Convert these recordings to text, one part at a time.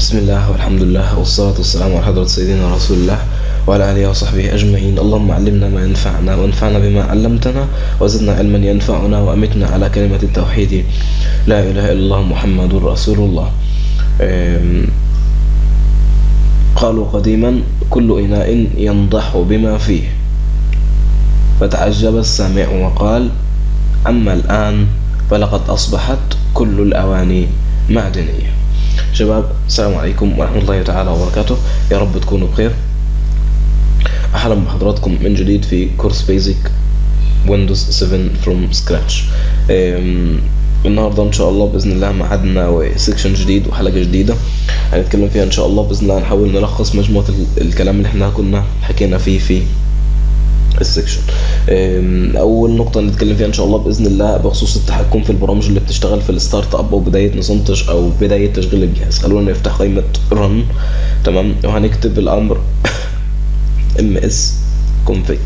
بسم الله والحمد لله والصلاة والسلام على حضرة سيدنا رسول الله وعلى آله وصحبه أجمعين اللهم علمنا ما ينفعنا وانفعنا بما علمتنا وزدنا علما ينفعنا وأمتنا على كلمة التوحيد لا إله إلا الله محمد رسول الله أم، قالوا قديما كل إناء ينضح بما فيه فتعجب السامع وقال أما الآن فلقد أصبحت كل الأواني معدنية شباب السلام عليكم ورحمة الله تعالى وبركاته يا رب تكونوا بخير أهلا بحضراتكم من جديد في كورس بيزك ويندوز 7 فروم سكراتش النهاردة إن شاء الله بإذن الله معادنا وسيكشن جديد وحلقة جديدة هنتكلم فيها إن شاء الله بإذن الله نحاول نلخص مجموعة ال- الكلام اللي احنا كنا حكينا فيه في السكشن أم، اول نقطه نتكلم فيها ان شاء الله باذن الله بخصوص التحكم في البرامج اللي بتشتغل في الستارت اب او بدايه نظام تش او بدايه تشغيل الجهاز خلونا نفتح قائمه رن تمام وهنكتب الامر ام اس config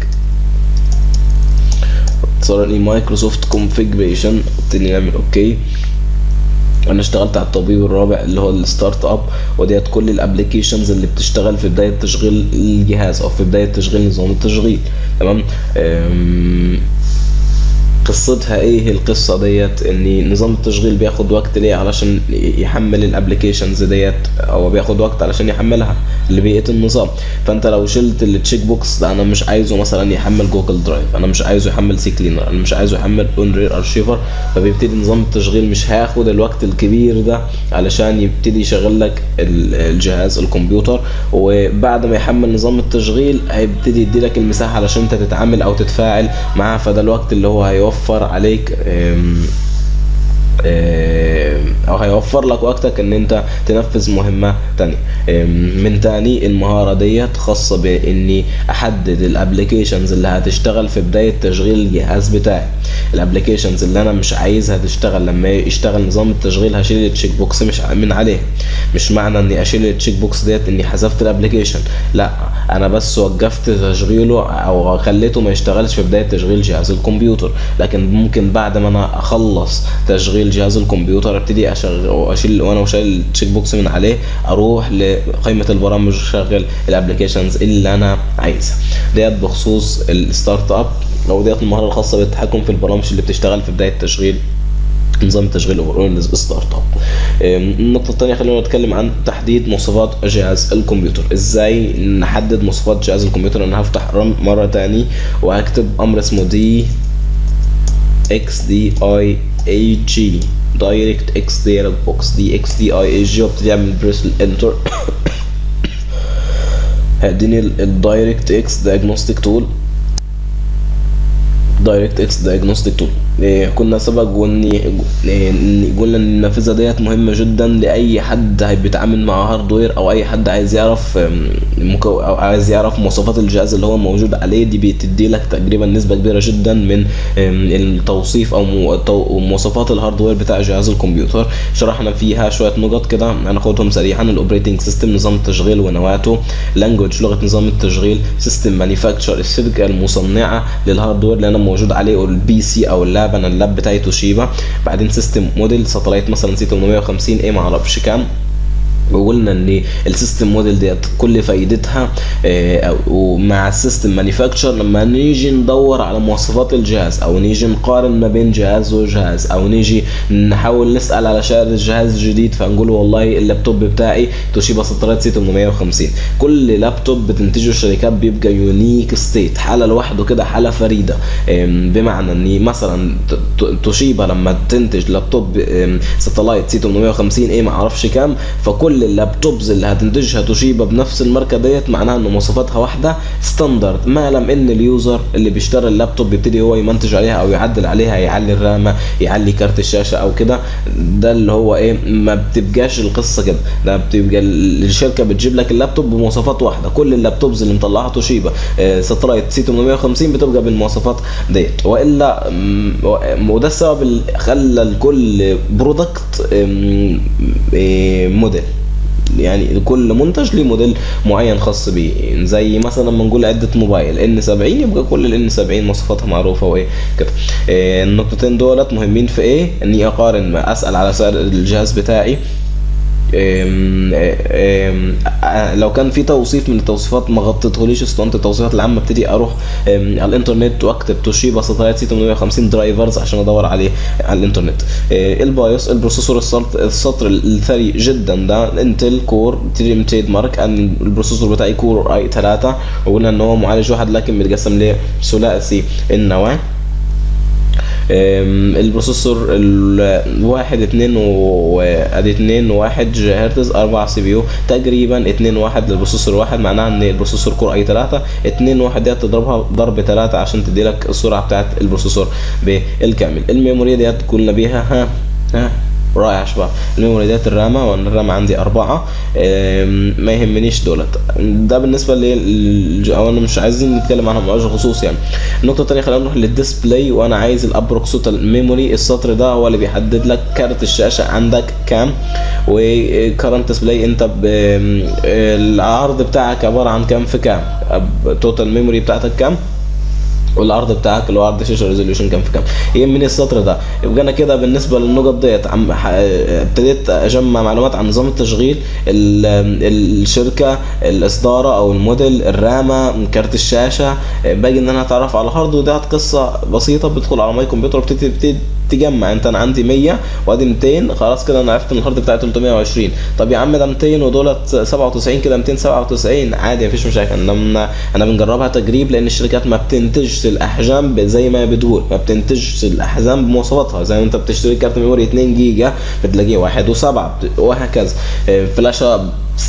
اختصارا ايه مايكروسوفت كونفيجريشن نبتدي نعمل اوكي انا اشتغلت على التطبيق الرابع اللي هو الستارت اب وديت كل الابلكيشنز اللي بتشتغل في بدايه تشغيل الجهاز او في بدايه تشغيل نظام التشغيل تمام أم، قصتها ايه القصه ديت ان نظام التشغيل بياخد وقت ليه علشان يحمل الابلكيشنز ديت او بياخد وقت علشان يحملها لبيئه النظام فانت لو شلت التشيك بوكس ده انا مش عايزه مثلا يحمل جوجل درايف انا مش عايزه يحمل سي كلينر انا مش عايزه يحمل اونرير ارشيفر فبيبتدي نظام التشغيل مش هياخد الوقت الكبير ده علشان يبتدي يشغل لك ال- الجهاز الكمبيوتر وبعد ما يحمل نظام التشغيل هيبتدي يديلك المساحه علشان انت تتعامل او تتفاعل معاه فده الوقت اللي هو هيوفر عليك أم، آم، او هيوفر لك وقتك ان انت تنفذ مهمة تانية آم، من تاني المهارة ديت خاصة باني احدد الابليكيشنز اللي هتشتغل في بداية تشغيل الجهاز بتاعي الابليكيشنز اللي انا مش عايزها تشتغل لما يشتغل نظام التشغيل هشيل التشيك بوكس مش ع- من عليه مش معنى اني اشيل التشيك بوكس ديت اني حذفت الابليكيشن لا انا بس وقفت تشغيله او خليته ما يشتغلش في بدايه تشغيل جهاز الكمبيوتر لكن ممكن بعد ما انا اخلص تشغيل جهاز الكمبيوتر ابتدي اشغل واشيل وانا وشايل التشيك بوكس من عليه اروح لقائمه البرامج واشغل الابليكيشنز اللي انا عايزها ديت بخصوص الستارت اب او ديت المهاره الخاصه بالتحكم في البرامج اللي بتشتغل في بدايه تشغيل نظام التشغيل ويندوز ستارت اب النقطة الثانية خلينا نتكلم عن تحديد مواصفات جهاز الكمبيوتر ازاي نحدد مواصفات جهاز الكمبيوتر انا هفتح رن مرة تاني وهكتب امر اسمه دي اكس دي اي اي جي دايركت اكس ديالوج بوكس دي اكس دي اي اي جي وابتدي اعمل بريس الانتر هيديني الدايركت اكس دايجنوستيك تول دايركت اكس دايجنوستيك تول كنا سبق واني إيه، إن قلنا ان النافذه ديت مهمه جدا لاي حد هي- بيتعامل مع هاردوير او اي حد عايز يعرف أم، مكو او عايز يعرف مواصفات الجهاز اللي هو موجود عليه دي بتدي لك تقريبا نسبه كبيره جدا من أم، التوصيف او مو- تو- مواصفات الهاردوير بتاع جهاز الكمبيوتر شرحنا فيها شويه نقط كده هناخدهم سريعا الاوبريتنج سيستم نظام التشغيل ونواته لانجوج لغه نظام التشغيل سيستم مانيفاكتشر الشركه المصنعه للهاردوير اللي انا موجود عليه البي سي او اللاب انا اللاب بتاعي توشيبا بعدين سيستم موديل ساتلايت مثلا سي 850 ايه معرفش كام وقلنا ان السيستم موديل ديت كل فايدتها آه، أو- ومع السيستم مانيفاكتشر لما نيجي ندور على مواصفات الجهاز او نيجي نقارن ما بين جهاز وجهاز او نيجي نحاول نسال على سعر الجهاز الجديد فنقول والله اللابتوب بتاعي توشيبا ساتلايت سي 850 كل لابتوب بتنتجه الشركات بيبقى يونيك ستيت حاله لوحده كده حاله فريده آم، بمعنى ان مثلا ت- ت- توشيبا لما تنتج لابتوب آم، ساتلايت سي 850 ايه معرفش كام فكل اللابتوبز اللي هتنتجها توشيبا بنفس الماركه ديت معناها ان مواصفاتها واحده ستاندرد ما لم ان اليوزر اللي بيشتري اللابتوب يبتدي هو يمنتج عليها او يعدل عليها يعلي الرامه يعلي كارت الشاشه او كده ده اللي هو ايه ما بتبقاش القصه كده ده بتبقى ال- الشركه بتجيب لك اللابتوب بمواصفات واحده كل اللابتوبز اللي مطلعها توشيبا آه، ساتلايت سي 850 بتبقى بالمواصفات ديت والا م- و- وده السبب اللي خلى لكل برودكت موديل يعني كل منتج ليه موديل معين خاص بيه زي مثلا لما نقول عده موبايل ان 70 يبقى كل الان 70 مواصفاتها معروفه وايه كده إيه النقطتين دولت مهمين في ايه اني اقارن ما اسال على سعر الجهاز بتاعي أم، أم، أه، لو كان في توصيف من التوصيفات ما غطيتهوليش اسطوانه التوصيفات العامه ابتدي اروح أم، على الانترنت واكتب توشيبا ستلايت سي 850 درايفرز عشان ادور عليه على الانترنت أه، البايوس البروسيسور السطر, السطر الثري جدا ده انتل كور 3200 مارك أن البروسيسور بتاعي كور اي 3 وقلنا ان هو معالج واحد لكن متقسم لثلاثي النواه أم، البروسيسور الواحد اتنين و ادي اتنين وواحد جيجا هرتز اربع سي بي يو تقريبا اتنين واحد للبروسيسور واحد معناها ان البروسيسور كور اي تلاتة اتنين واحد ديت تضربها ضرب تلاتة عشان تديلك السرعة بتاعت البروسيسور بالكامل الميموري ديت قلنا بيها ها ها رائع يا شباب الميموري ديت الرامة وانا الرامة عندي أربعة أم، ما يهمنيش دولت ده بالنسبة لل أو أنا مش عايزين نتكلم عنهم على وجه الخصوص يعني النقطة التانية خلينا نروح للديسبلاي وأنا عايز الأبروكسوتال ميموري السطر ده هو اللي بيحدد لك كارت الشاشة عندك كام وكرنت ديسبلاي أنت ب... العرض بتاعك عبارة عن كام في كام توتال ميموري بتاعتك كام والعرض بتاعك اللي هو عرض الشاشه ريزوليوشن كام في كام يهمني السطر ده يبقى انا كده بالنسبه للنقط ديت عم ح- ابتديت اجمع معلومات عن نظام التشغيل ال- الشركه الاصداره او الموديل الرامه كارت الشاشه باجي ان انا اتعرف على الهارد وديت قصه بسيطه بدخل على ماي كمبيوتر وبتبتدي بتبتدي تجمع انت انا عندي 100 وادي 200 خلاص كده انا عرفت ان الهارد بتاعي 320 طب يا عم ده 200 ودولت 97 كده 297 عادي مفيش مشاكل انا انا بنجربها تجريب لان الشركات ما بتنتجش الاحجام ب- زي ما بتقول ما بتنتجش الاحجام بمواصفاتها زي ما انت بتشتري كارت ميموري 2 جيجا بتلاقيه واحد وسبعة بت- وهكذا اه، فلاشة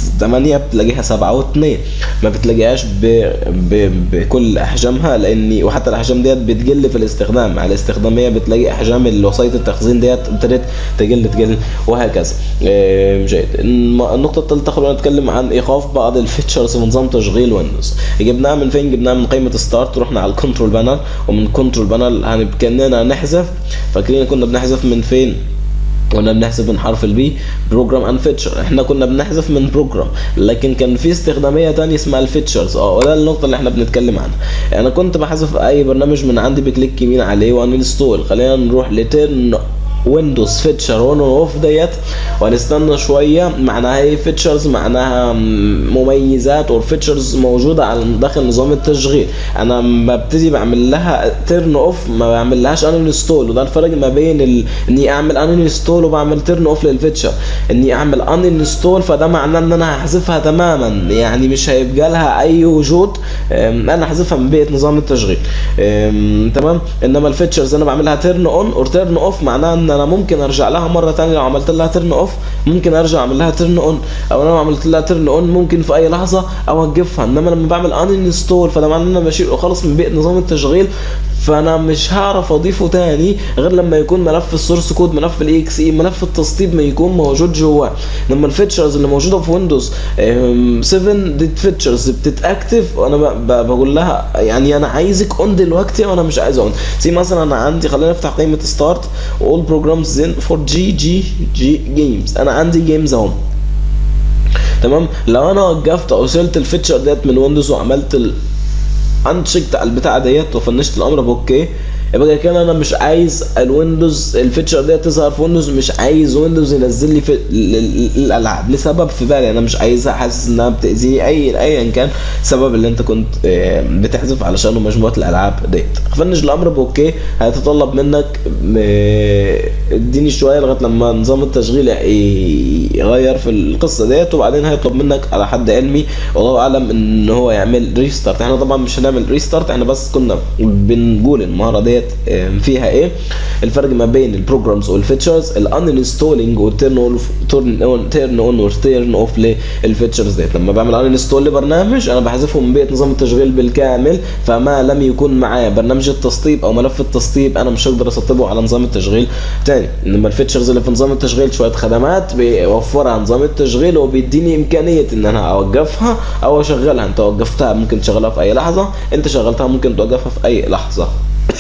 8 بتلاقيها 7 و2 ما بتلاقيهاش ب... ب... بكل احجامها لان وحتى الاحجام ديت بتقل في الاستخدام مع الاستخداميه بتلاقي احجام وسائط التخزين ديت ابتدت تقل تقل وهكذا آه، جيد الم- النقطه الثالثه خلونا نتكلم عن ايقاف بعض الفيتشرز في نظام تشغيل ويندوز جبناها من فين جبناها من قائمه ستارت رحنا على الكنترول بانل ومن كنترول بانل هنبكننا نحذف فاكرين كنا بنحذف من فين كنا بنحذف من حرف البي بروجرام اند فيتشر احنا كنا بنحذف من بروجرام لكن كان في استخداميه تانية اسمها الفيتشرز اه وده النقطه اللي احنا بنتكلم عنها انا كنت بحذف اي برنامج من عندي بكليك يمين عليه وانستول خلينا نروح لترن ويندوز فيتشر اون اوف ديت وهنستنى شويه معناها ايه فيتشرز معناها مميزات او فيتشرز موجوده على داخل نظام التشغيل انا ببتدي بعمل لها تيرن اوف ما بعمل لهاش ان انستول وده الفرق ما بين ال... اني اعمل ان انستول وبعمل تيرن اوف للفيتشر اني اعمل ان انستول فده معناه ان انا هحذفها تماما يعني مش هيبقى لها اي وجود أم، انا هحذفها من بيئه نظام التشغيل أم، تمام انما الفيتشرز انا بعملها تيرن اون اور تيرن اوف معناها ان انا ممكن ارجع لها مره ثانيه لو عملت لها تيرن اوف ممكن ارجع اعمل لها تيرن اون او انا لو عملت لها تيرن اون ممكن في اي لحظه اوقفها انما لما بعمل ان انستول فده معناه ان انا بشيله خالص من بيئه نظام التشغيل فانا مش هعرف اضيفه تاني غير لما يكون ملف السورس كود ملف الاي اكس اي ملف التسطيب ما يكون موجود جواه لما الفيتشرز اللي موجوده في ويندوز 7 دي فيتشرز بتتاكتف وانا ب- ب- بقول لها يعني انا عايزك اون دلوقتي وانا مش عايز اون زي مثلا انا عندي خلينا نفتح قائمه ستارت اول بروجرامز ان فور جي جي جي جيمز انا عندي جيمز اهو تمام لو انا وقفت او شلت الفيتشر ديت من ويندوز وعملت ال انشكت على البتاعه ديت وفنشت الامر باوكي يبقى كده انا مش عايز الويندوز الفيتشر ديت تظهر في ويندوز مش عايز ويندوز ينزل لي في ال- ال- الالعاب لسبب في بالي انا مش عايزها حاسس انها بتاذيني اي ايا كان السبب اللي انت كنت آه، بتحذف علشانه مجموعه الالعاب ديت فنش الامر باوكي هيتطلب منك آه، اديني شويه لغايه لما نظام التشغيل ي- يغير في القصه ديت وبعدين هيطلب منك على حد علمي والله اعلم ان هو يعمل ريستارت احنا طبعا مش هنعمل ريستارت احنا بس كنا بنقول المهاره ديت آه، فيها ايه الفرق ما بين البروجرامز والفيتشرز الان انستولينج والتيرن اون تيرن اون تيرن اون وتيرن اوف للفيتشرز ديت لما بعمل ان انستول لبرنامج انا بحذفه من بيئه نظام التشغيل بالكامل فما لم يكون معايا برنامج التسطيب او ملف التسطيب انا مش هقدر اسطبه على نظام التشغيل تاني انما الفيتشرز اللي في نظام التشغيل شويه خدمات بيوفرها نظام التشغيل وبيديني امكانيه ان انا اوقفها او اشغلها انت وقفتها ممكن تشغلها في اي لحظه انت شغلتها ممكن توقفها في اي لحظه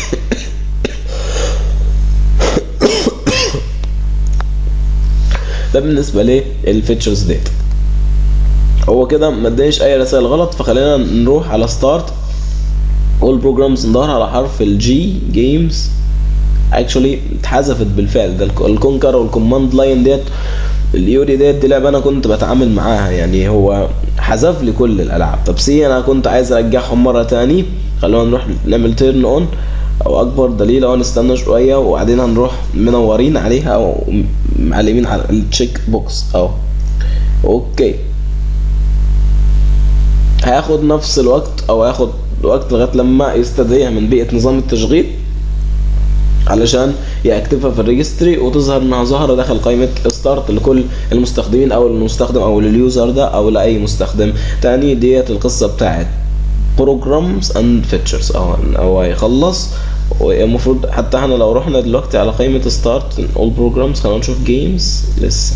ده بالنسبه للفيتشرز ديت هو كده ما ادانيش اي رسائل غلط فخلينا نروح على ستارت اول بروجرامز ندور على حرف الجي جيمز اكشولي اتحذفت بالفعل ده الك- الكونكر والكوماند لاين ديت اليوري ديت دي لعبه انا كنت بتعامل معاها يعني هو حذف لي كل الالعاب طب سي انا كنت عايز ارجعهم مره تاني خلونا نروح نعمل تيرن اون او اكبر دليل او نستنى شويه وبعدين هنروح منورين عليها او معلمين على التشيك بوكس اهو اوكي هياخد نفس الوقت او هياخد وقت لغايه لما يستدعيها من بيئه نظام التشغيل علشان يكتبها في الريجستري وتظهر انها ظاهره داخل قائمه ستارت لكل المستخدمين او المستخدم او لليوزر ده او لاي مستخدم تاني ديت القصه بتاعت programs and features او هو هيخلص والمفروض حتى احنا لو رحنا دلوقتي على قائمه ستارت all programs خلينا نشوف جيمز لسه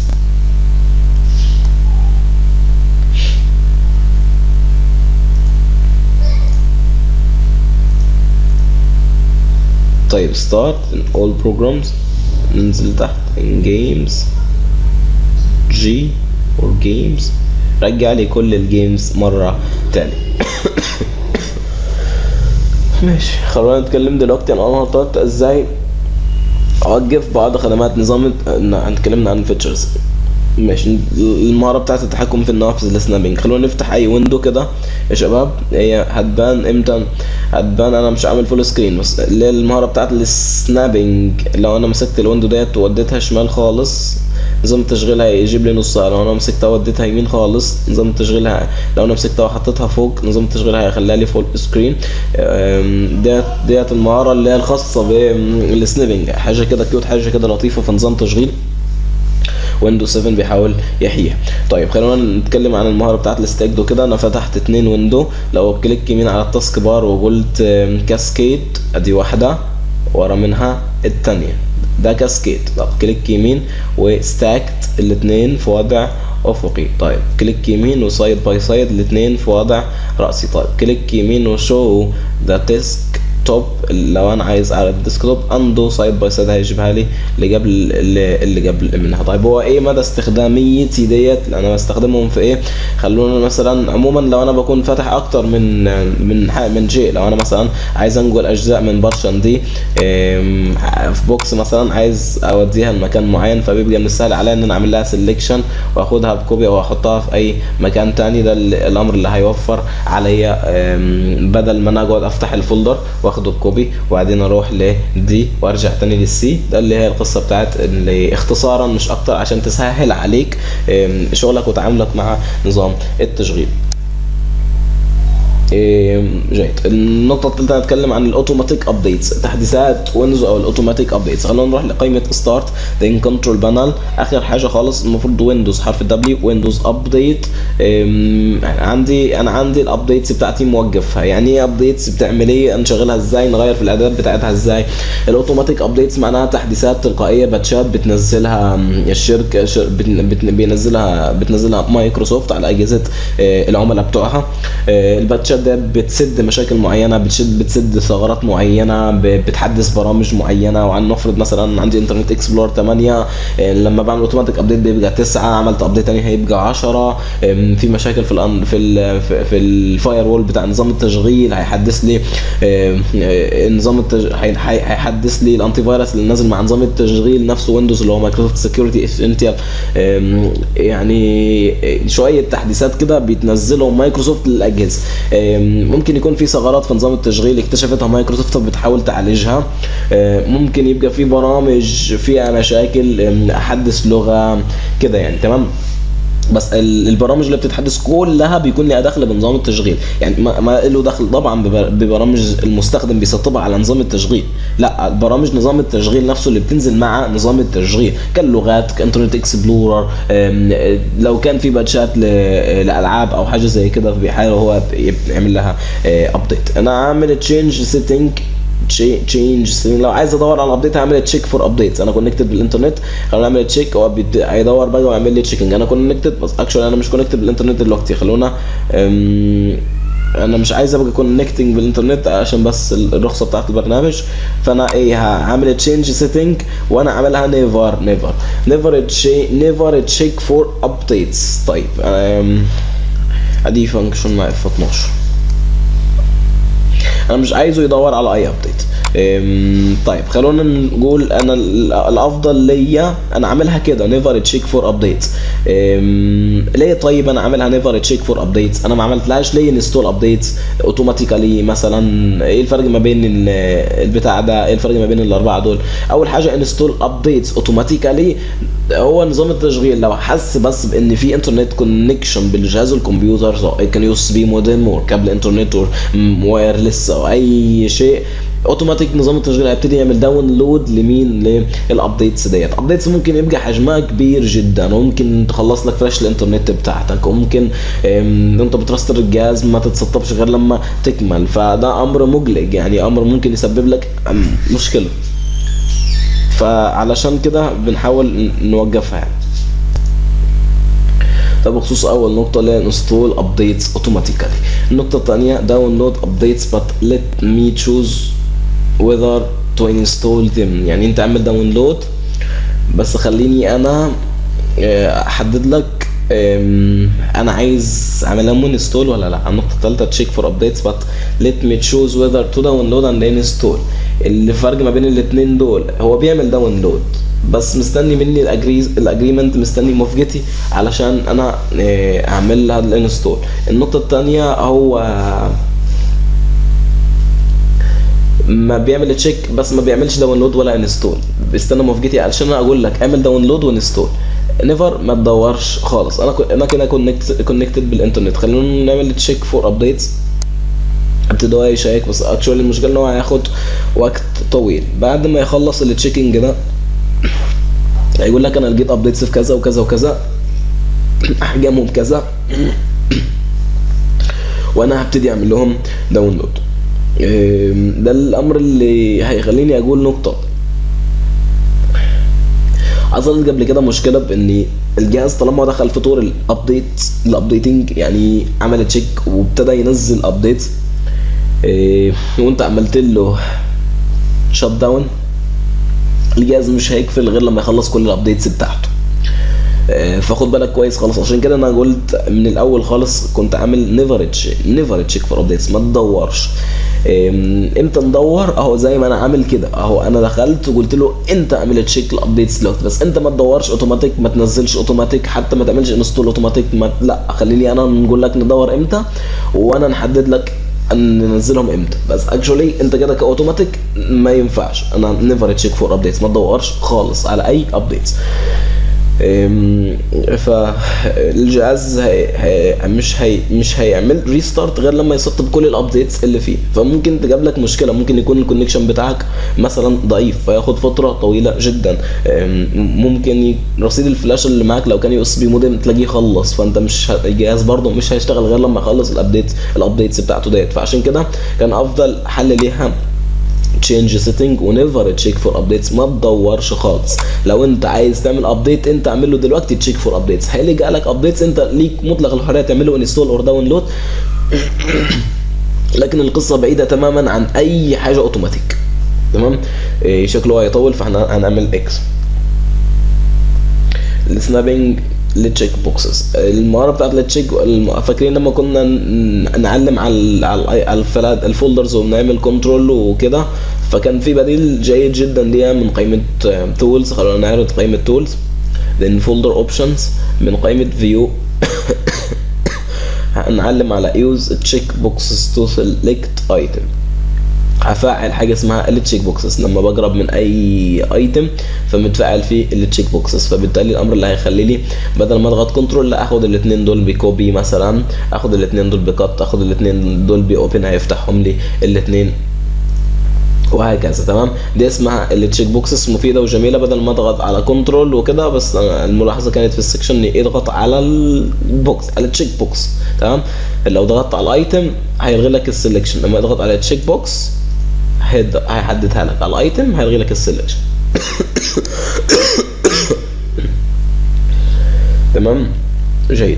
طيب start in all programs ننزل تحت in games G or games رجع لي كل الجيمز مرة تاني ماشي خلونا نتكلم دلوقتي عن انماطات ازاي اوقف بعض خدمات نظام اتكلمنا عن الفيتشرز ماشي المهارة بتاعت التحكم في النوافذ السنابنج خلونا نفتح اي ويندو كده يا شباب هي هتبان امتى هتبان انا مش عامل فول سكرين بس اللي هي المهارة بتاعت السنابنج لو انا مسكت الويندو ديت ووديتها شمال خالص نظام التشغيل هيجيب لي نصها لو انا مسكتها وديتها يمين خالص نظام التشغيل ه... لو انا مسكتها وحطيتها فوق نظام التشغيل هيخليها لي فول سكرين ديت ديت المهارة اللي هي الخاصة بالسنابنج حاجة كده كيوت حاجة كده لطيفة في نظام تشغيل ويندوز 7 بيحاول يحييها طيب خلونا نتكلم عن المهاره بتاعت الستاك دو كده انا فتحت اتنين ويندو لو كليك يمين على التاسك بار وقلت كاسكيد ادي واحده ورا منها التانية ده كاسكيد طب كليك يمين وستاكت الاتنين في وضع افقي طيب كليك يمين وسايد باي سايد الاتنين في وضع راسي طيب كليك يمين وشو ذا ديسك توب لو انا عايز على الديسكتوب اندو سايد باي سايد هيجيبها لي اللي قبل اللي, اللي قبل منها طيب هو ايه مدى استخداميتي ديت انا بستخدمهم في ايه خلونا مثلا عموما لو انا بكون فاتح اكتر من من من شيء لو انا مثلا عايز انقل اجزاء من بارشن دي في بوكس مثلا عايز اوديها لمكان معين فبيبقى من السهل عليا ان انا اعمل لها سيلكشن واخدها بكوبي او احطها في اي مكان تاني ده الامر اللي هيوفر عليا بدل ما انا اقعد افتح الفولدر واخده بكوبي وبعدين اروح لدي وارجع تاني للسي ده اللي هي القصه بتاعت اللي اختصارا مش اكتر عشان تسهل عليك شغلك وتعاملك مع نظام التشغيل جيد النقطة الثالثة هنتكلم عن الاوتوماتيك ابديتس تحديثات ويندوز او الاوتوماتيك ابديتس خلونا نروح لقائمة ستارت ذن كنترول بانل اخر حاجة خالص المفروض ويندوز حرف الدبليو ويندوز ابديت عندي انا عندي الابديتس بتاعتي موقفها يعني ايه ابديتس بتعمل ايه نشغلها ازاي نغير في الاعدادات بتاعتها ازاي الاوتوماتيك ابديتس معناها تحديثات تلقائية باتشات بتنزلها الشركة بتنزلها بتنزلها مايكروسوفت على اجهزة العملاء بتوعها الباتشات ده بتسد مشاكل معينه بتشد بتسد ثغرات معينه بتحدث برامج معينه وعن نفرض مثلا عندي انترنت اكسبلور 8 لما بعمل اوتوماتيك ابديت بيبقى 9 عملت ابديت تاني هيبقى 10 في مشاكل في ال في ال في الفاير وول بتاع نظام التشغيل هيحدث لي نظام التج... هيحدث لي الانتي فيروس اللي نازل مع نظام التشغيل نفسه ويندوز اللي هو مايكروسوفت سكيورتي اسينتيال يعني شويه تحديثات كده بتنزلهم مايكروسوفت للاجهزه ممكن يكون في ثغرات في نظام التشغيل اكتشفتها مايكروسوفت بتحاول تعالجها ممكن يبقى في برامج فيها مشاكل احدث لغه كده يعني تمام بس البرامج اللي بتتحدث كلها بيكون لها دخل بنظام التشغيل يعني ما, ما له دخل طبعا ببرامج المستخدم بيسطبها على نظام التشغيل لا برامج نظام التشغيل نفسه اللي بتنزل مع نظام التشغيل كاللغات كانترنت اكسبلورر لو كان في باتشات لالعاب او حاجه زي كده بيحاول هو يعمل لها ابديت انا عامل تشينج سيتنج تشينج لو عايز ادور على ابديت هعمل تشيك فور ابديتس انا كونكتد بالانترنت خلونا نعمل تشيك هو هيدور بقى ويعمل لي تشيكنج انا كونكتد بس اكشولي انا مش كونكتد بالانترنت دلوقتي خلونا انا مش عايز ابقى كونكتنج بالانترنت عشان بس الرخصه بتاعت البرنامج فانا ايه هعمل تشينج سيتنج وانا عاملها نيفر نيفر نيفر نيفر تشيك فور ابديتس طيب ادي فانكشن مع اف 12 انا مش عايزه يدور على اي ابديت أم، طيب خلونا نقول انا ال- الافضل ليا انا عاملها كده نيفر تشيك فور ابديتس ليه طيب انا عاملها نيفر تشيك فور ابديتس انا ما عملتلهاش ليه انستول ابديتس اوتوماتيكالي مثلا ايه الفرق ما بين ال- البتاع ده ايه الفرق ما بين الاربعه دول اول حاجه انستول ابديتس اوتوماتيكالي هو نظام التشغيل لو حس بس بان في انترنت كونكشن بالجهاز الكمبيوتر سواء كان يو اس بي مودم او كابل انترنت او وايرلس او اي شيء اوتوماتيك نظام التشغيل هيبتدي يعمل داونلود لمين للابديتس ديت ابديتس ممكن يبقى حجمها كبير جدا وممكن تخلص لك فلاش الانترنت بتاعتك وممكن أم، انت بترستر الجهاز ما تتسطبش غير لما تكمل فده امر مقلق يعني امر ممكن يسبب لك أم، مشكله فعلشان كده بنحاول ن- نوقفها يعني ده بخصوص اول نقطه اللي هي انستول ابديتس اوتوماتيكالي النقطه الثانيه داونلود ابديتس but let me choose whether to install them يعني انت اعمل داونلود بس خليني انا آه، احدد لك آم، انا عايز اعملها مون انستول ولا لا النقطه الثالثه تشيك فور ابديتس but let me choose whether to download and install الفرق ما بين الاثنين دول هو بيعمل داونلود بس مستني مني الاجريز الاجريمنت مستني موافقتي علشان انا آه، اعمل لها الانستول النقطه الثانيه هو ما بيعمل تشيك بس ما بيعملش داونلود ولا انستول بيستنى موافقتي علشان انا اقول لك اعمل داونلود وانستول نيفر ما تدورش خالص انا كو- انا كده كونكت كونكتد بالانترنت خلينا نعمل تشيك فور ابديتس ابتدى هو يشيك بس اكشوالي المشكله ان هو هياخد وقت طويل بعد ما يخلص التشيكنج ده هيقول لك انا لقيت ابديتس في كذا وكذا وكذا احجامهم كذا وانا هبتدي اعمل لهم داونلود أم، ده الامر اللي هيخليني اقول نقطه حصلت قبل كده مشكله بان الجهاز طالما هو دخل في طور الابديت الابديتنج يعني عمل تشيك وابتدى ينزل ابديت وانت عملت له شت داون الجهاز مش هيقفل غير لما يخلص كل الابديتس بتاعته آه، فخد بالك كويس خالص عشان كده انا قلت من الاول خالص كنت عامل نيفر نيفر تشيك فور ابديتس ما تدورش آم، امتى ندور اهو زي ما انا عامل كده اهو انا دخلت وقلت له انت اعمل تشيك الابديتس دلوقتي بس انت ما تدورش اوتوماتيك ما تنزلش اوتوماتيك حتى ما تعملش انستول اوتوماتيك ما لا خليني انا نقول لك ندور امتى وانا نحدد لك ان ننزلهم امتى بس اكشولي انت كده كاوتوماتيك ما ينفعش انا نيفر تشيك فور ابديتس ما تدورش خالص على اي ابديتس أم، فالجهاز هي هي مش هي مش هيعمل ريستارت غير لما يسطب كل الابديتس اللي فيه فممكن تجاب لك مشكله ممكن يكون الكونكشن بتاعك مثلا ضعيف فياخد فتره طويله جدا أم، ممكن ي- رصيد الفلاش اللي معاك لو كان يو اس بي مودم تلاقيه خلص فانت مش ه- الجهاز برضه مش هيشتغل غير لما يخلص الابديت الابديتس بتاعته ديت فعشان كده كان افضل حل ليها تشينج سيتنج ونيفر تشيك فور ابديتس ما تدورش خالص لو انت عايز تعمل ابديت انت اعمل له دلوقتي تشيك فور ابديتس هيجي لك ابديتس انت ليك مطلق الحريه تعمله انستول اور داونلود لكن القصه بعيده تماما عن اي حاجه اوتوماتيك تمام إيه شكله هيطول فاحنا هنعمل اكس السنابنج للتشيك بوكسز المهاره بتاعت التشيك الم- فاكرين لما كنا ن- نعلم على ال- على ال- على الفلات الفولدرز وبنعمل كنترول وكده فكان في بديل جيد جدا ليها من قائمه تولز خلونا نعرض قائمه تولز then folder options من قائمه view هنعلم على use check boxes to select item هفعل حاجه اسمها التشيك بوكسز لما بقرب من اي ايتم فمتفعل فيه التشيك بوكسز فبالتالي الامر اللي هيخلي لي بدل ما اضغط كنترول لا اخد الاثنين دول بكوبي مثلا اخد الاثنين دول بكت اخد الاثنين دول باوبن هيفتحهم لي الاثنين وهكذا تمام دي اسمها التشيك بوكسز مفيده وجميله بدل ما اضغط على كنترول وكده بس أنا الملاحظه كانت في السكشن اني اضغط على البوكس على التشيك بوكس تمام لو ضغطت على الايتم هيلغي لك السلكشن لما اضغط على التشيك بوكس هيد- هيحددها لك على الايتم هيلغي لك السلكشن تمام جيد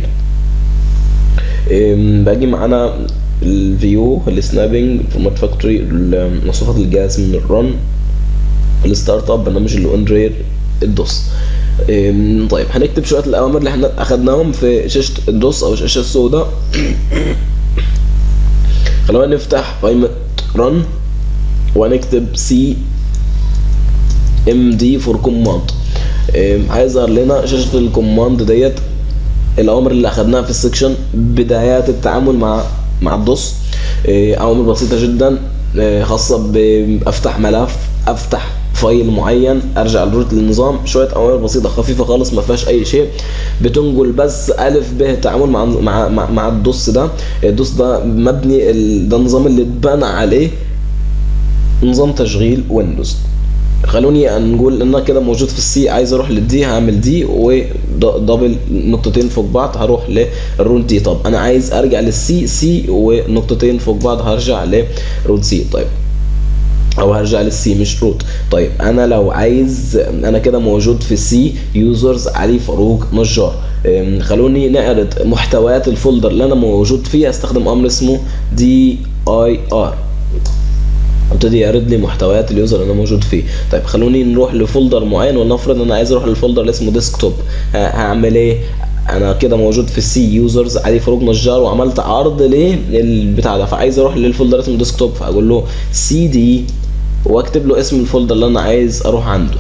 أم، باجي معانا الفيو السنابنج فورمات فاكتوري مواصفات الجهاز من الرن الستارت اب برنامج الاوندرير الدوس أم، طيب هنكتب شويه الاوامر اللي احنا اخدناهم في شاشه الدوس او الشاشه السوداء خلونا نفتح قائمه run ونكتب سي ام دي فور كوماند هيظهر لنا شاشه الكوماند ديت الاوامر اللي اخدناها في السكشن بدايات التعامل مع مع الدوس إيه، اوامر بسيطه جدا إيه، خاصه بافتح ملف افتح فايل معين ارجع لروت للنظام شويه اوامر بسيطه خفيفه خالص ما فيهاش اي شيء بتنقل بس الف ب تعامل مع مع مع, مع الدوس ده الدوس ده مبني ال- ده النظام اللي اتبنى عليه نظام تشغيل ويندوز خلوني نقول ان انا كده موجود في السي عايز اروح للدي هعمل دي ودبل نقطتين فوق بعض هروح للروت دي طب انا عايز ارجع للسي سي ونقطتين فوق بعض هرجع لروت سي طيب او هرجع للسي مش روت طيب انا لو عايز انا كده موجود في سي يوزرز علي فاروق نجار أم، خلوني نعرض محتويات الفولدر اللي انا موجود فيه استخدم امر اسمه دي اي ار ابتدي يعرض لي محتويات اليوزر اللي انا موجود فيه طيب خلوني نروح لفولدر معين ولنفرض ان انا عايز اروح للفولدر اللي اسمه ديسكتوب ه- هعمل ايه انا كده موجود في السي يوزرز علي فاروق نجار وعملت عرض للبتاع ده فعايز اروح للفولدر اسمه ديسكتوب فاقول له سي دي واكتب له اسم الفولدر اللي انا عايز اروح عنده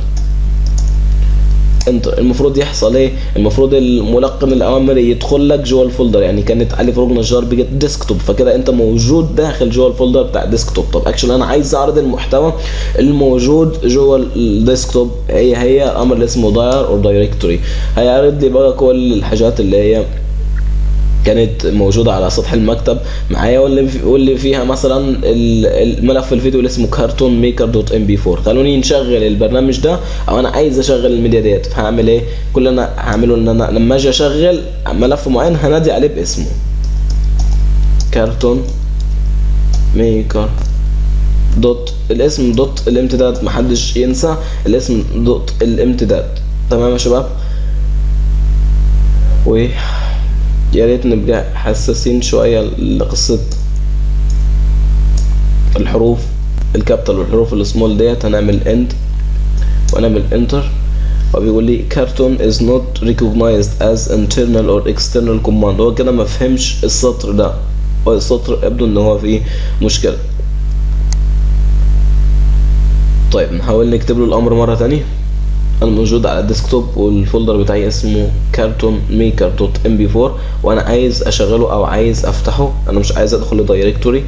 انتر المفروض يحصل ايه المفروض الملقن الاوامر يدخل لك جوه الفولدر يعني كانت علي فاروق نجار بقت ديسكتوب فكده انت موجود داخل جوه الفولدر بتاع ديسكتوب طب اكشلي انا عايز اعرض المحتوى الموجود جوه الديسكتوب هي هي الامر اللي اسمه داير او دايركتوري هيعرض لي بقى كل الحاجات اللي هي كانت موجودة على سطح المكتب معايا واللي في واللي فيها مثلا ال- الملف الفيديو اللي اسمه كارتون ميكر دوت ام بي 4 خلوني نشغل البرنامج ده او انا عايز اشغل الميديا ديت فهعمل ايه كل اللي انا هعمله ان انا لما اجي اشغل ملف معين هنادي عليه باسمه كارتون ميكر دوت الاسم دوت الامتداد محدش ينسى الاسم دوت الامتداد تمام يا شباب و يا ريت نبقى حساسين شوية لقصة الحروف الكابيتال والحروف السمول ديت هنعمل اند ونعمل انتر وبيقول لي كارتون is not recognized as internal or external command هو كده ما فهمش السطر ده هو السطر يبدو ان هو فيه مشكلة طيب نحاول نكتب له الامر مرة تانية انا موجود على الديسكتوب والفولدر بتاعي اسمه كارتون ميكر دوت ام بي 4 وانا عايز اشغله او عايز افتحه انا مش عايز ادخل لدايركتوري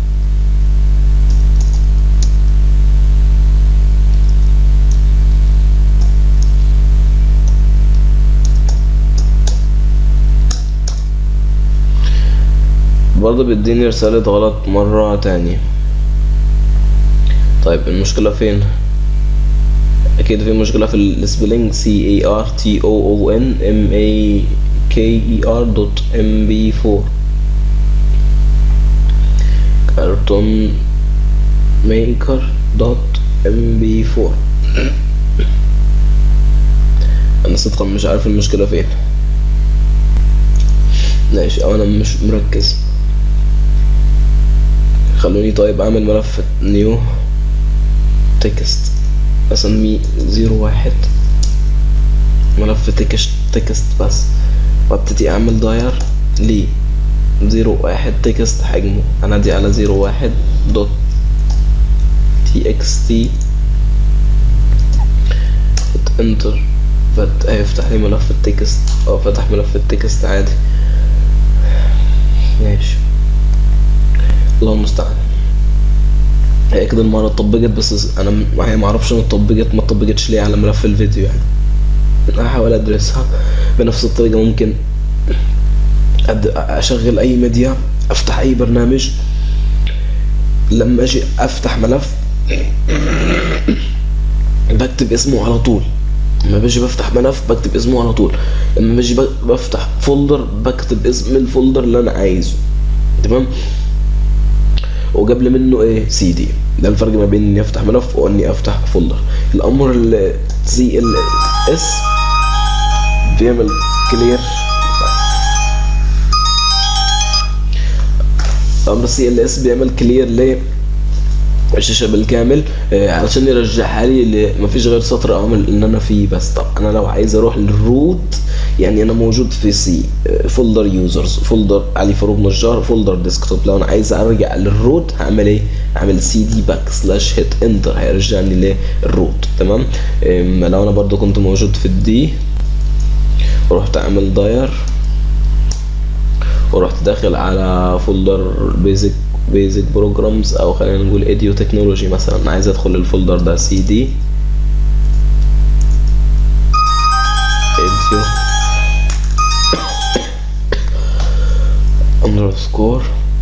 برضه بيديني رسالة غلط مرة تانية طيب المشكلة فين؟ اكيد في مشكله في السبيلنج سي اي ار تي او او ان ام اي كي اي ار دوت ام بي 4 كارتون ميكر دوت ام بي 4 انا صدقا مش عارف المشكله فين ماشي او انا مش مركز خلوني طيب اعمل ملف نيو تكست اسميه زيرو واحد ملف تكست تكست بس وابتدي اعمل داير لي زيرو واحد تكست حجمه انادي على زيرو واحد دوت تي اكس تي انتر فت هيفتح لي ملف التكست او فتح ملف التكست عادي ماشي الله المستعان هي كده المرة اتطبقت بس انا م- هي معرفش ما اتطبقت ما اتطبقتش ليه على ملف الفيديو يعني انا هحاول ادرسها بنفس الطريقة ممكن أد... اشغل اي ميديا افتح اي برنامج لما اجي افتح ملف بكتب اسمه على طول لما باجي بفتح ملف بكتب اسمه على طول لما باجي ب- بفتح فولدر بكتب اسم الفولدر اللي انا عايزه تمام وقبل منه ايه سي دي ده الفرق ما بين اني افتح ملف واني افتح فولدر الامر ال سي ال اس بيعمل كلير امر سي ال اس بيعمل كلير ليه الشاشه بالكامل آه، علشان يرجعها لي ل- مفيش غير سطر اوامر اللي انا فيه بس طب انا لو عايز اروح للروت يعني انا موجود في سي فولدر يوزرز فولدر علي فاروق نجار فولدر ديسكتوب لو انا عايز ارجع للروت هعمل ايه هعمل سي دي باك سلاش هيت انتر هيرجعني للروت تمام أم، لو انا برضو كنت موجود في الدي ورحت اعمل داير ورحت داخل على فولدر بيزك بيزك بروجرامز او خلينا نقول اديو تكنولوجي مثلا عايز ادخل الفولدر ده سي دي اديو اندرسكور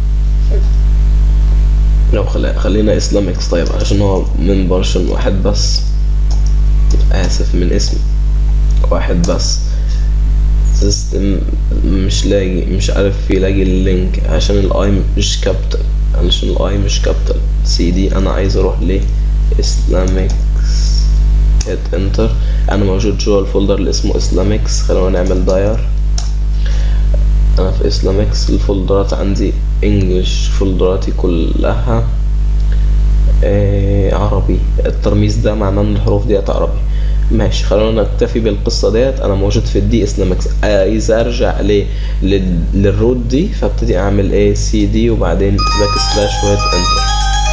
لو خلي... خلينا اسلامكس طيب عشان هو من برشن واحد بس اسف من اسم واحد بس سيستم مش لاقي مش عارف يلاقي اللينك عشان الاي مش كابيتال علشان الاي مش كابيتال سي دي انا عايز اروح ل اسلامكس هيت انتر انا موجود جوه الفولدر اللي اسمه اسلامكس خلونا نعمل داير انا في اسلامكس الفولدرات عندي انجلش فولدراتي كلها آه عربي الترميز ده معناه ان الحروف ديت عربي ماشي خلونا نكتفي بالقصه ديت انا موجود في الدي اسلامكس عايز ارجع ل لل- للروت دي فابتدي اعمل ايه سي دي وبعدين باك سلاش وهيت انتر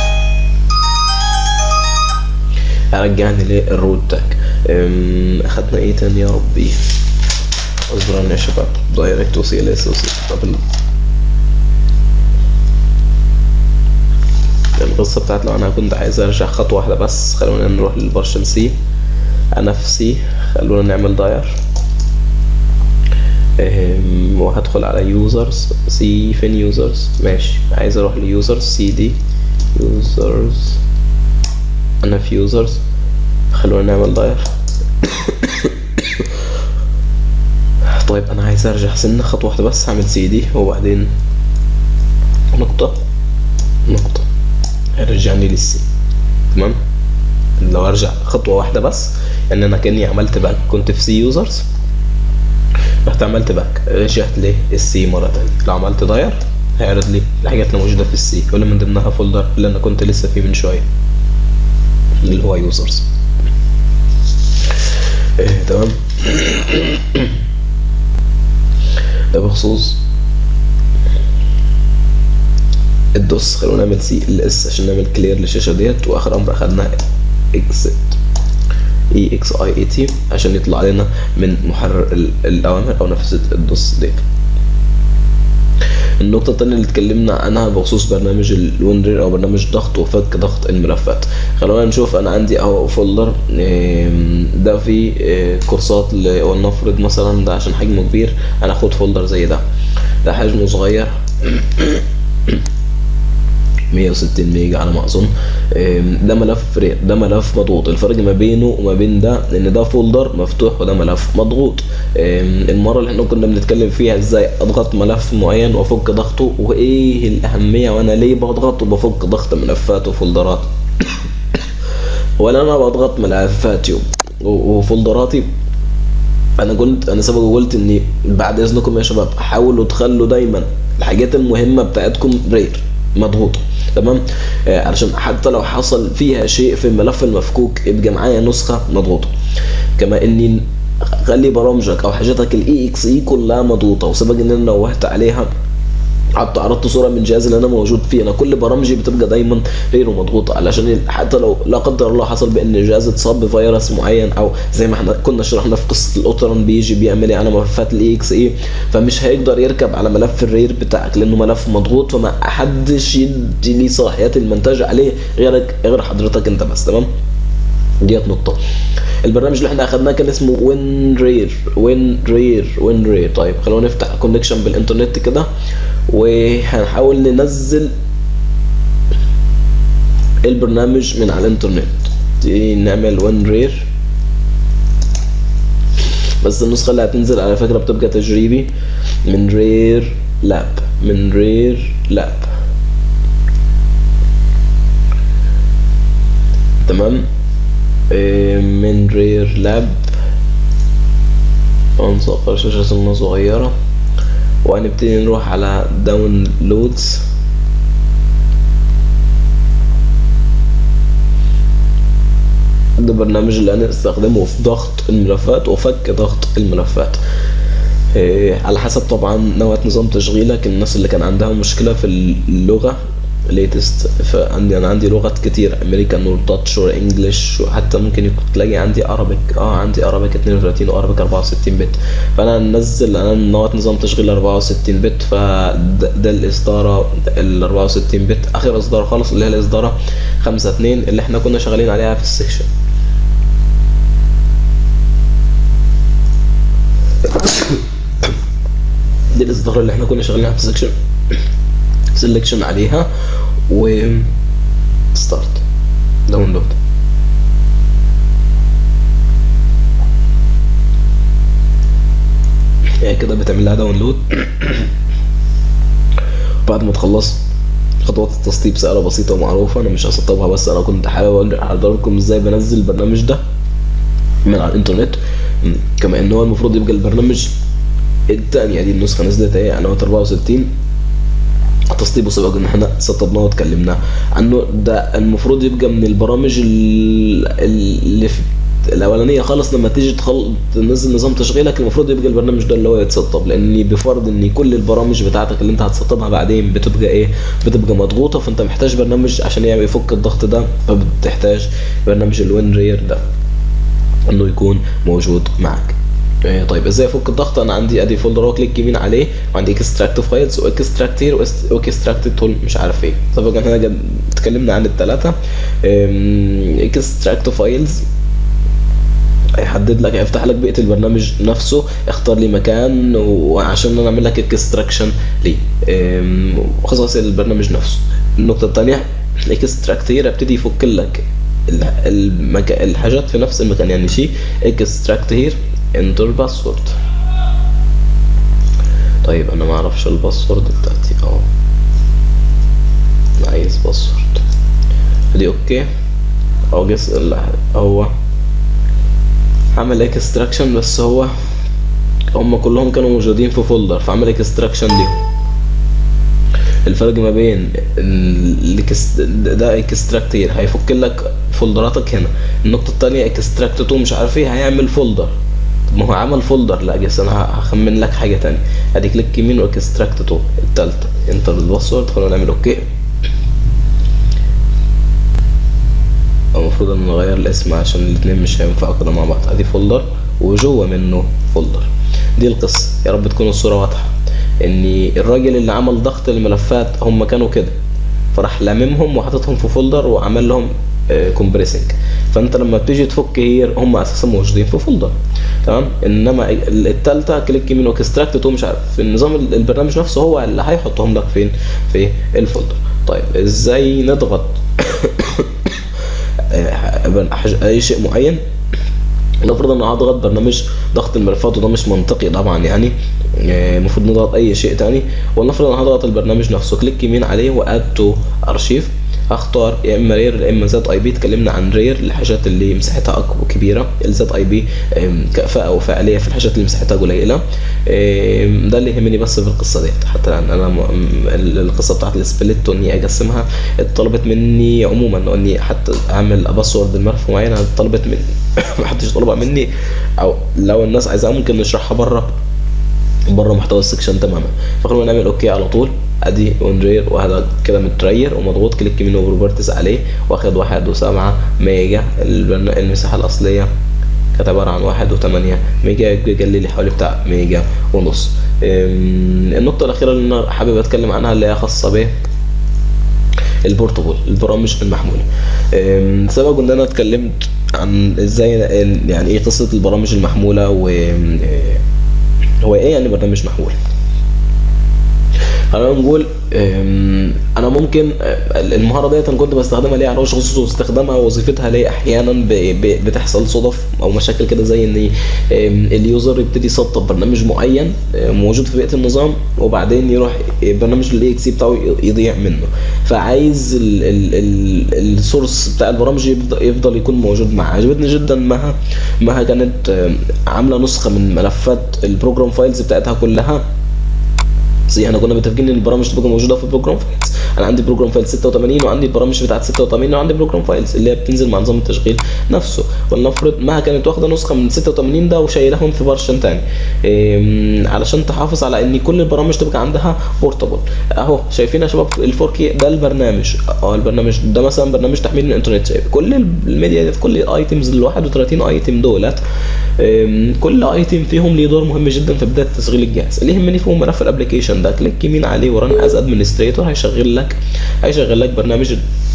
رجعني للروت تاج أم، اخدنا ايه تاني يا ربي اصبروا يا شباب دايركت وسي ال اس وسي طب ال- القصة بتاعت لو انا كنت عايز ارجع خطوة واحدة بس خلونا نروح للفيرجن سي انا في سي خلونا نعمل داير أم، وهدخل على يوزرز سي فين يوزرز ماشي عايز اروح ليوزرز سي دي يوزرز انا في يوزرز خلونا نعمل داير طيب انا عايز ارجع سنة خطوة واحدة بس هعمل سي دي وبعدين نقطة نقطة هيرجعني للسي تمام لو ارجع خطوة واحدة بس ان انا كاني عملت باك كنت في سي يوزرز رحت عملت باك رجعت ليه السي مرة تانية لو عملت داير هيعرض لي الحاجات اللي موجودة في السي واللي من ضمنها فولدر اللي انا كنت لسه فيه من شوية اللي هو يوزرز إيه تمام ده بخصوص الدوس خلونا نعمل سي ال اس عشان نعمل كلير للشاشه ديت واخر امر اخدنا اكست اي اكس اي اي تي عشان يطلع لنا من محرر ال- الاوامر او نفذه الدوس ديت النقطة التانية اللي اتكلمنا عنها بخصوص برنامج الويندرير او برنامج ضغط وفك ضغط الملفات خلونا نشوف انا عندي اهو فولدر آم، ده فيه آه، كورسات ل- ولنفرض مثلا ده عشان حجمه كبير انا اخد فولدر زي ده ده حجمه صغير 160 ميجا على ما اظن آم، ده ملف رير ده ملف مضغوط الفرق ما بينه وما بين ده ان ده فولدر مفتوح وده ملف مضغوط آم، المره اللي احنا كنا بنتكلم فيها ازاي اضغط ملف معين وافك ضغطه وايه الاهميه وانا ليه بضغط وبفك ضغط ملفات وفولدرات ولا انا بضغط ملفاتي و- وفولدراتي انا قلت انا سبق وقلت اني بعد اذنكم يا شباب حاولوا تخلوا دايما الحاجات المهمه بتاعتكم رير مضغوطه تمام آه علشان حتى لو حصل فيها شيء في الملف المفكوك يبقى معايا نسخه مضغوطه كما اني خلي برامجك او حاجاتك الاي اكس اي كلها مضغوطه وسبق ان انا نوهت عليها حتى عرضت صوره من الجهاز اللي انا موجود فيه انا كل برامجي بتبقى دايما غير مضغوطه علشان حتى لو لا قدر الله حصل بان الجهاز اتصاب بفيروس معين او زي ما احنا كنا شرحنا في قصه الاوترن بيجي بيعمل ايه على ملفات الاي اكس اي فمش هيقدر يركب على ملف الرير بتاعك لانه ملف مضغوط فما حدش يدي ليه صلاحيات المنتج عليه غيرك غير حضرتك انت بس تمام ديت نقطة البرنامج اللي احنا اخدناه كان اسمه وين رير وين رير وين رير طيب خلونا نفتح كونكشن بالانترنت كده وهنحاول ننزل البرنامج من على الانترنت دي نعمل وين رير بس النسخة اللي هتنزل على فكرة بتبقى تجريبي من رير لاب من رير لاب تمام إيه، من رير لاب هنصغر شاشة سنة صغيرة وهنبتدي نروح على داونلودز ده البرنامج اللي هنستخدمه في ضغط الملفات وفك ضغط الملفات إيه، على حسب طبعا نوع نظام تشغيلك الناس اللي كان عندها مشكلة في اللغة ليتست فعندي انا عندي لغات كتير امريكان وتاتش وانجلش وحتى ممكن يكون تلاقي عندي ارابيك اه عندي ارابيك 32 وارابيك 64 بت فانا منزل انا نوع نظام تشغيل 64 بت فده الاصداره ال 64 بت اخر اصدار خالص اللي هي الاصداره 5 2 اللي احنا كنا شغالين عليها في السكشن دي الاصدار اللي احنا كنا شغالين عليها في السكشن سelection عليها و ستارت داونلود يعني كده بتعمل لها داونلود بعد ما تخلص خطوات التسطيب سهلة بسيطة ومعروفة أنا مش هسطبها بس أنا كنت حابب أحضركم إزاي بنزل البرنامج ده من على الإنترنت كما إن هو المفروض يبقى البرنامج التانية دي النسخة نزلت اهي على 64 التسطيب وسبق ان احنا سطبناه واتكلمنا عنه ده المفروض يبقى من البرامج اللي في الاولانيه خالص لما تيجي تخل... تنزل نظام تشغيلك المفروض يبقى البرنامج ده اللي هو يتسطب لان بفرض ان كل البرامج بتاعتك اللي انت هتسطبها بعدين بتبقى ايه بتبقى مضغوطه فانت محتاج برنامج عشان يعني يفك الضغط ده فبتحتاج برنامج الوين رير ده انه يكون موجود معك إيه طيب ازاي افك الضغط انا عندي ادي فولدر اهو كليك يمين عليه وعندي اكستراكت فايلز واكستراكت هير واكستراكت تول مش عارف ايه طب احنا اتكلمنا عن الثلاثه اكستراكت فايلز هيحدد لك هيفتح لك بيئه البرنامج نفسه اختار لي مكان وعشان انا اعمل لك اكستراكشن ليه خصائص البرنامج نفسه النقطه الثانيه الاكستراكت هير ابتدي يفك لك المكان الحاجات في نفس المكان يعني شيء اكستراكت هير انتر باسورد طيب انا ما اعرفش الباسورد بتاعتي اه عايز باسورد دي اوكي او جس هو عمل اكستراكشن بس هو هم كلهم كانوا موجودين في فولدر فعمل اكستراكشن ليهم الفرق ما بين ده اكستراكت هيفك لك فولدراتك هنا النقطه الثانيه اكستراكت تو مش عارف ايه هيعمل فولدر ما هو عمل فولدر لا بس انا هخمن لك حاجه تانية ادي كليك يمين واكستراكت تو التالتة انتر الباسورد خلينا نعمل اوكي المفروض ان نغير الاسم عشان الاتنين مش هينفعوا كده مع بعض ادي فولدر وجوه منه فولدر دي القصه يا رب تكون الصوره واضحه ان الراجل اللي عمل ضغط الملفات هم كانوا كده فراح لاممهم وحاططهم في فولدر وعمل لهم كومبريسنج فانت لما بتيجي تفك هير هم اساسا موجودين في فولدر تمام انما الثالثه كليك يمين واكستراكت تو مش عارف في النظام البرنامج نفسه هو اللي هيحطهم لك فين في الفولدر طيب ازاي نضغط اي شيء معين نفرض ان هضغط برنامج ضغط الملفات وده مش منطقي طبعا يعني المفروض نضغط اي شيء تاني ولنفرض ان هضغط البرنامج نفسه كليك يمين عليه واد تو ارشيف هختار يا اما رير يا اما زد اي بي اتكلمنا عن رير الحاجات اللي مساحتها اكبر كبيره الزد اي بي كفاءه وفعاليه في الحاجات اللي مساحتها قليله ده اللي يهمني بس في القصه ديت حتى الان انا القصه بتاعت السبليت اني اقسمها اتطلبت مني عموما اني حتى اعمل باسورد الملف معين طلبت مني ما حدش طلبها مني او لو الناس عايزاها ممكن نشرحها بره بره محتوى السكشن تماما فخلونا نعمل اوكي على طول ادي اون رير وهذا كده مترير ومضغوط كليك يمين وبروبرتيز عليه واخد واحد وسبعة ميجا المساحة الأصلية كانت عبارة عن واحد وثمانية ميجا يقل لي حوالي بتاع ميجا ونص النقطة الأخيرة اللي أنا حابب أتكلم عنها اللي هي خاصة ب البورتبل البرامج المحمولة سبب ان انا اتكلمت عن ازاي يعني ايه قصة البرامج المحمولة و هو ايه يعني برنامج محمول خلينا نقول انا ممكن المهاره ديت انا كنت بستخدمها ليه على وجه الخصوص واستخدامها وظيفتها ليه احيانا بتحصل صدف او مشاكل كده زي ان اليوزر يبتدي يسطب برنامج معين موجود في بيئه النظام وبعدين يروح برنامج الاي اكس بتاعه يضيع منه فعايز السورس بتاع البرامج يفضل يكون موجود معاه عجبتني جدا مها مها كانت عامله نسخه من ملفات البروجرام فايلز بتاعتها كلها زي احنا كنا متفقين ان البرامج تبقى موجوده في البروجرام فايلز انا عندي بروجرام فايل 86 وعندي البرامج بتاعت 86 وعندي بروجرام فايلز اللي هي بتنزل مع نظام التشغيل نفسه ولنفرض ما كانت واخده نسخه من 86 ده وشايلهم في فيرجن تاني إيه علشان تحافظ على ان كل البرامج تبقى عندها بورتابل اهو شايفين يا شباب ال 4 كي ده البرنامج اه البرنامج ده مثلا برنامج تحميل من الانترنت كل الميديا دي كل الايتمز ال 31 ايتم دولت كل ايتم فيهم ليه دور مهم جدا في بدايه تشغيل الجهاز اللي يهمني فيهم ملف الابلكيشن ده كليك يمين عليه ورن از ادمنستريتور هيشغل لك هيشغل لك برنامج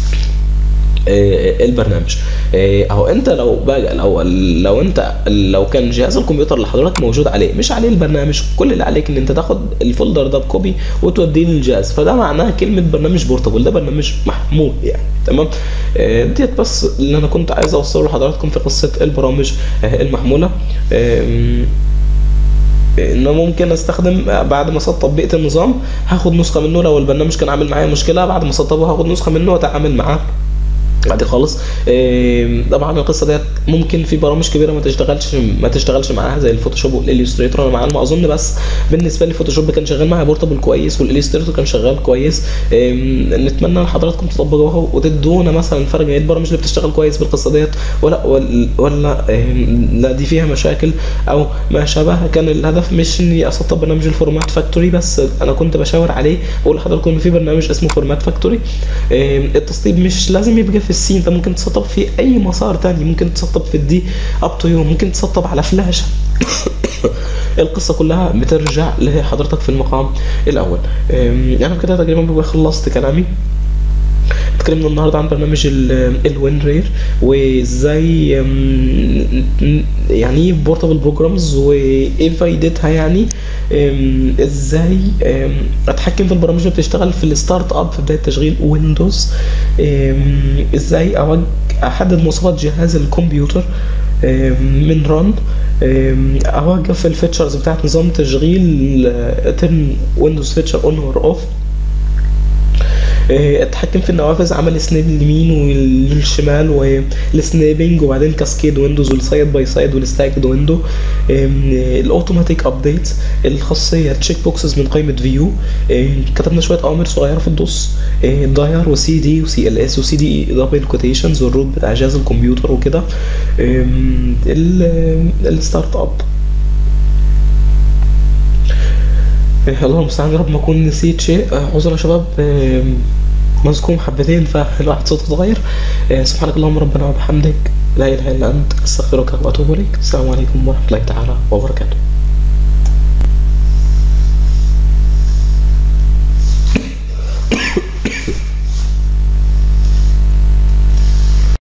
البرنامج اهو انت لو بقى لو لو انت لو كان جهاز الكمبيوتر اللي حضرتك موجود عليه مش عليه البرنامج كل اللي عليك ان انت تاخد الفولدر ده بكوبي وتوديه للجهاز فده معناه كلمه برنامج بورتابل ده برنامج محمول يعني تمام ديت بس اللي انا كنت عايز اوصله لحضراتكم في قصه البرامج المحموله انه ممكن استخدم بعد ما سطب بيئه النظام هاخد نسخه منه لو البرنامج كان عامل معايا مشكله بعد ما سطبه هاخد نسخه منه واتعامل معاه عادي خالص طبعا القصه ديت ممكن في برامج كبيره ما تشتغلش ما تشتغلش معاها زي الفوتوشوب والاليستريتور انا معاهم اظن بس بالنسبه لي الفوتوشوب كان شغال معايا بورتابل كويس والاليستريتور كان شغال كويس نتمنى ان حضراتكم تطبقوها وتدونا مثلا فرق ايه البرامج اللي بتشتغل كويس بالقصه ديت ولا ولا لا دي فيها مشاكل او ما شابه كان الهدف مش اني اسطب برنامج الفورمات فاكتوري بس انا كنت بشاور عليه واقول لحضراتكم ان في برنامج اسمه فورمات فاكتوري التسطيب مش لازم يبقى في السي انت ممكن تسطب في اي مسار تاني ممكن تسطب في الدي اب تو يو ممكن تسطب على فلاش القصه كلها بترجع لحضرتك في المقام الاول انا يعني كده تقريبا ببقى خلصت كلامي اتكلمنا النهارده عن برنامج الوين رير وازاي يعني ايه بورتابل بروجرامز وايه فايدتها يعني ازاي اتحكم في البرامج اللي بتشتغل في الستارت اب في بدايه تشغيل ويندوز ازاي احدد مواصفات جهاز الكمبيوتر من ران اوقف الفيتشرز بتاعت نظام تشغيل ترن ويندوز فيتشر اون اور اوف اتحكم في النوافذ عمل سناب اليمين والشمال والسنابنج وبعدين كاسكيد ويندوز والسايد باي سايد والستاكد ويندو الاوتوماتيك ابديت الخاصيه تشيك بوكسز من قائمه فيو كتبنا شويه اوامر صغيره في النص داير وسي دي وسي ال اس وسي دي دبل كوتيشنز والروت بتاع جهاز الكمبيوتر وكده الستارت اب الله المستعان يا رب ما اكون نسيت شيء عذر يا شباب مزكوم حبتين فالواحد صوته اتغير سبحانك اللهم ربنا وبحمدك لا اله الا انت استغفرك واتوب اليك السلام عليكم ورحمه الله تعالى وبركاته